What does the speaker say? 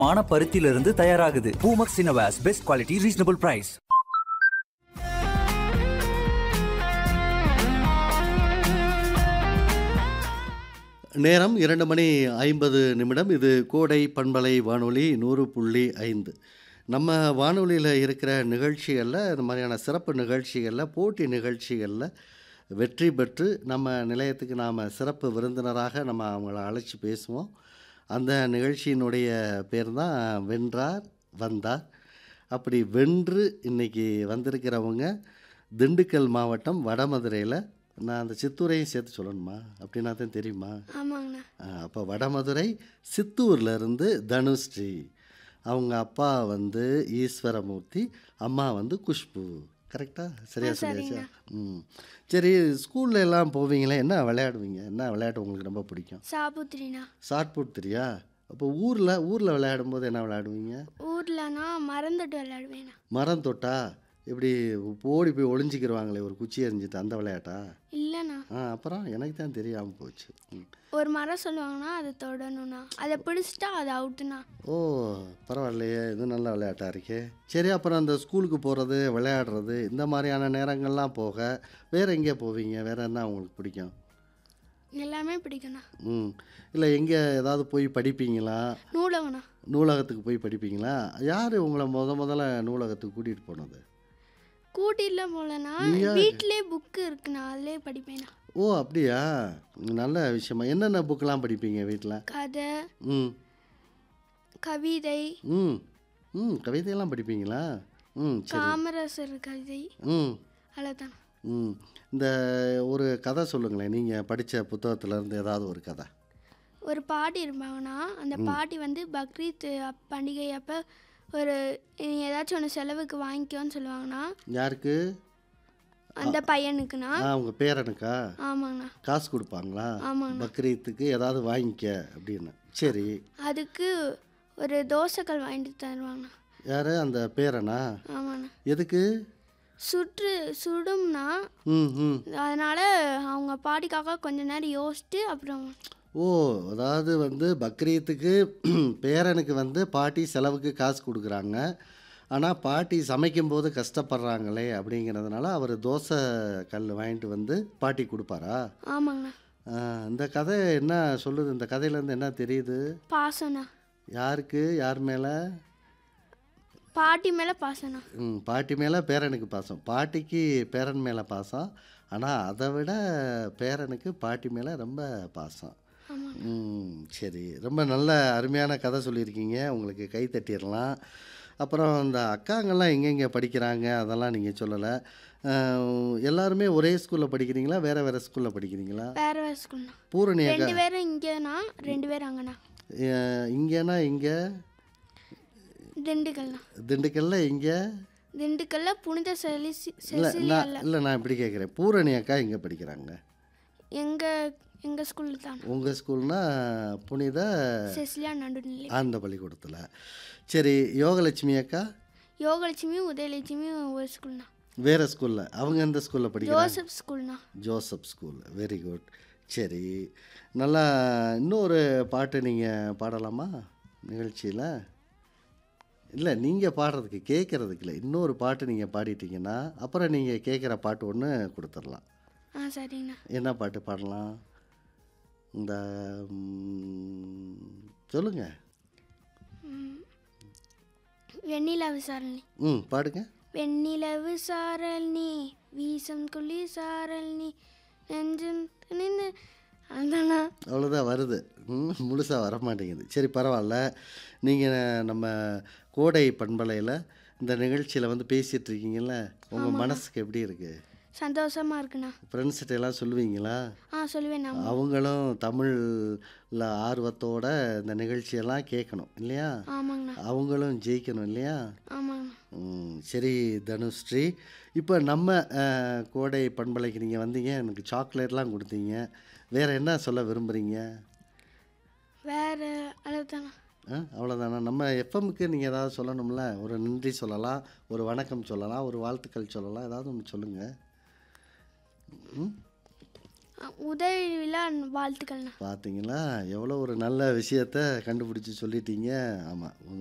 மான பருத்தியிலிருந்து தயாராகுது பூமக்ஸ் சினவாஸ் பெஸ்ட் குவாலிட்டி ரீசனபிள் பிரைஸ் நேரம் இரண்டு மணி ஐம்பது நிமிடம் இது கோடை பண்பலை வானொலி நூறு புள்ளி ஐந்து நம்ம வானொலியில் இருக்கிற நிகழ்ச்சிகளில் இந்த மாதிரியான சிறப்பு நிகழ்ச்சிகளில் போட்டி நிகழ்ச்சிகளில் வெற்றி பெற்று நம்ம நிலையத்துக்கு நாம் சிறப்பு விருந்தினராக நம்ம அவங்கள அழைச்சி பேசுவோம் அந்த நிகழ்ச்சியினுடைய பேர் தான் வென்றார் வந்தார் அப்படி வென்று இன்னைக்கு வந்திருக்கிறவங்க திண்டுக்கல் மாவட்டம் வடமதுரையில் நான் அந்த சித்தூரையும் சேர்த்து சொல்லணுமா அப்படின்னா தான் தெரியுமா ஆமாங்கண்ணா அப்போ வடமதுரை சித்தூர்ல இருந்து தனுஸ்ரீ அவங்க அப்பா வந்து ஈஸ்வரமூர்த்தி அம்மா வந்து குஷ்பு கரெக்டா சரியா சொல்லியாச்சா ம் சரி ஸ்கூல்ல எல்லாம் போவீங்களே என்ன விளையாடுவீங்க என்ன விளையாட்டு உங்களுக்கு ரொம்ப பிடிக்கும் சாபுத்திரிண்ணா ஷார்ட் புட் தெரியா அப்போ ஊரில் ஊரில் விளையாடும்போது என்ன விளையாடுவீங்க ஊர்லனா மறந்துட்டு விளையாடுவேண்ணா மரம் தொட்டா இப்படி ஓடி போய் ஒளிஞ்சிக்கிருவாங்களே ஒரு குச்சி எறிஞ்சிட்டு அந்த விளையாட்டா இல்லைண்ணா ஆ அப்புறம் எனக்கு தான் தெரியாமல் போச்சு ம் ஒரு மரம் சொல்லுவாங்கன்னா அதை தொடணும்ண்ணா அதை பிடிச்சிட்டா அது அவுட்டுண்ணா ஓ பரவாயில்லையே இது நல்ல விளையாட்டாக இருக்கே சரி அப்புறம் அந்த ஸ்கூலுக்கு போகிறது விளையாடுறது இந்த மாதிரியான நேரங்கள்லாம் போக வேறு எங்கே போவீங்க வேறு என்ன உங்களுக்கு பிடிக்கும் எல்லாமே பிடிக்கும்ண்ணா ம் இல்லை எங்கே ஏதாவது போய் படிப்பீங்களா நூலகண்ணா நூலகத்துக்கு போய் படிப்பீங்களா யார் உங்களை முத முதல்ல நூலகத்துக்கு கூட்டிகிட்டு போனது கூட்டில போலனா நீயா? வீட்டிலே புக்கு இருக்குண்ணா அதிலே படிப்பேண்ணா ஓ அப்படியா நல்ல விஷயமா என்னென்ன புக்கெலாம் படிப்பீங்க வீட்டில் கதை ம் கவிதை ம் ம் கவிதையெல்லாம் படிப்பீங்களா ம் சரி காமராசர் கவிதை ம் அவ்வளோதான் ம் இந்த ஒரு கதை சொல்லுங்களேன் நீங்கள் படித்த புத்தகத்துலேருந்து ஏதாவது ஒரு கதை ஒரு பாட்டி இருப்பாங்கன்னா அந்த பாட்டி வந்து பக்ரீத் அப்- பண்டிகை அப்போ ஒரு நீ ஏதாச்சும் ஒன்று செலவுக்கு வாங்கிக்கோன்னு சொல்லுவாங்கண்ணா யாருக்கு அந்த பையனுக்குண்ணா ஆ உங்கள் பேரனுக்கா ஆமாங்கண்ணா காசு கொடுப்பாங்களா ஆமாங்கண்ணா பக்ரீத்துக்கு ஏதாவது வாங்கிக்க அப்படின்னு சரி அதுக்கு ஒரு தோசைக்கல் வாங்கிட்டு தருவாங்கண்ணா யார் அந்த பேரனா ஆமாண்ணா எதுக்கு சுற்று சுடும்னா ம் ம் அதனால் அவங்க பாட்டிக்காக கொஞ்ச நேரம் யோசிச்சுட்டு அப்புறம் ஓ அதாவது வந்து பக்ரீத்துக்கு பேரனுக்கு வந்து பாட்டி செலவுக்கு காசு கொடுக்குறாங்க ஆனால் பாட்டி சமைக்கும்போது கஷ்டப்படுறாங்களே அப்படிங்கிறதுனால அவர் தோசை கல் வாங்கிட்டு வந்து பாட்டி கொடுப்பாரா ஆமாங்கண்ணா ஆ, இந்த கதை என்ன சொல்லுது இந்த கதையிலேருந்து என்ன தெரியுது பாசம்ண்ணா யாருக்கு யார் மேலே பாட்டி மேலே பாசம்ண்ணா ம் பாட்டி மேலே பேரனுக்கு பாசம் பாட்டிக்கு பேரன் மேலே பாசம் ஆனால் அதை விட பேரனுக்கு பாட்டி மேலே ரொம்ப பாசம் ஆமாங்க ம் சரி ரொம்ப நல்ல அருமையான கதை சொல்லியிருக்கீங்க உங்களுக்கு கை தட்டிடலாம் அப்புறம் இந்த அக்காங்கெல்லாம் எங்கெங்கே படிக்கிறாங்க அதெல்லாம் நீங்கள் சொல்லலை எல்லாருமே ஒரே ஸ்கூலில் படிக்கிறீங்களா வேறு வேறு ஸ்கூலில் படிக்கிறீங்களா வேற வேற ஸ்கூல்ண்ணா பூரணி அக்கா ரெண்டு பேரும் இங்கேண்ணா ரெண்டு பேரும் அங்கண்ணா அஹ், இங்கேனா இங்கே திண்டுக்கல்ண்ணா திண்டுக்கல்ல இங்கே திண்டுக்கல்ல புனித செலி இல்லை நான் செசிலியால இல்லை நான் இப்படி கேட்குறேன் பூரணி அக்கா எங்கே படிக்கிறாங்க எங்கள் எங்கள் ஸ்கூலில் தான் உங்கள் ஸ்கூல்னா புனித செசிலியா நடுநிலை ஆனந்த பள்ளிக்கூடத்தில் சரி யோகலட்சுமி அக்கா யோகலட்சுமியும் உதயலட்சுமியும் ஒரு ஸ்கூல்ண்ணா வேறு ஸ்கூலில் அவங்க எந்த ஸ்கூலில் படிக்கிறாங்க ஜோசப் ஸ்கூல்ண்ணா ஜோசப் ஸ்கூல் வெரி குட் சரி நல்லா இன்னொரு பாட்டு நீங்கள் பாடலாமா நிகழ்ச்சியில் இல்லை நீங்கள் பாடுறதுக்கு கேட்குறதுக்கு இல்லை இன்னொரு பாட்டு நீங்கள் பாடிட்டீங்கன்னா அப்புறம் நீங்கள் கேட்குற பாட்டு ஒன்று கொடுத்துடலாம் ஆ சரிங்கண்ணா என்ன பாட்டு பாடலாம் இந்த ம், சொல்லுங்க வெண்ணிலா விசாரணி ம் பாடுங்க வெண்ணிலவு சாரல் நீ வீசம் குளிர் சாரல் நீ நெஞ்சம் நின்று அதாண்ணா அவ்வளோதான் வருது ம், முழுசா வர மாட்டேங்குது சரி பரவாயில்ல நீங்கள் நம்ம கோடை பண்பலையில் இந்த நிகழ்ச்சியில் வந்து பேசிகிட்டு இருக்கீங்கல்ல உங்கள் மனசுக்கு எப்படி இருக்குது சந்தோஷமா இருக்குண்ணா ஃப்ரெண்ட்ஸ்கிட்ட எல்லாம் சொல்லுவீங்களா ஆ சொல்லுவேன் நான் அவங்களும் தமிழில் ஆர்வத்தோட இந்த நிகழ்ச்சியெல்லாம் கேட்கணும் இல்லையா ஆமாங்கண்ணா அவங்களும் ஜெயிக்கணும் இல்லையா ஆமாங்கண்ணா ம், சரி தனுஸ்ரீ இப்போ நம்ம அஹ், கோடை பண்பலைக்கு நீங்கள் வந்தீங்க எனக்கு சாக்லேட்லாம் கொடுத்தீங்க வேறு என்ன சொல்ல விரும்புகிறீங்க வேற அவ்வளோதாண்ணா ஆ அவ்வளோதானா நம்ம எஃப்எம்க்கு நீங்கள் ஏதாவது சொல்லணும்ல ஒரு நன்றி சொல்லலாம் ஒரு வணக்கம் சொல்லலாம் ஒரு வாழ்த்துக்கள் சொல்லலாம் ஏதாவது ஒன்று சொல்லுங்கள் ம் அஹ், உதவி விழா வாழ்த்துக்கள்ண்ணா பார்த்தீங்களா எவ்வளோ ஒரு நல்ல விஷயத்த கண்டுபிடிச்சி சொல்லிட்டீங்க ஆமாம்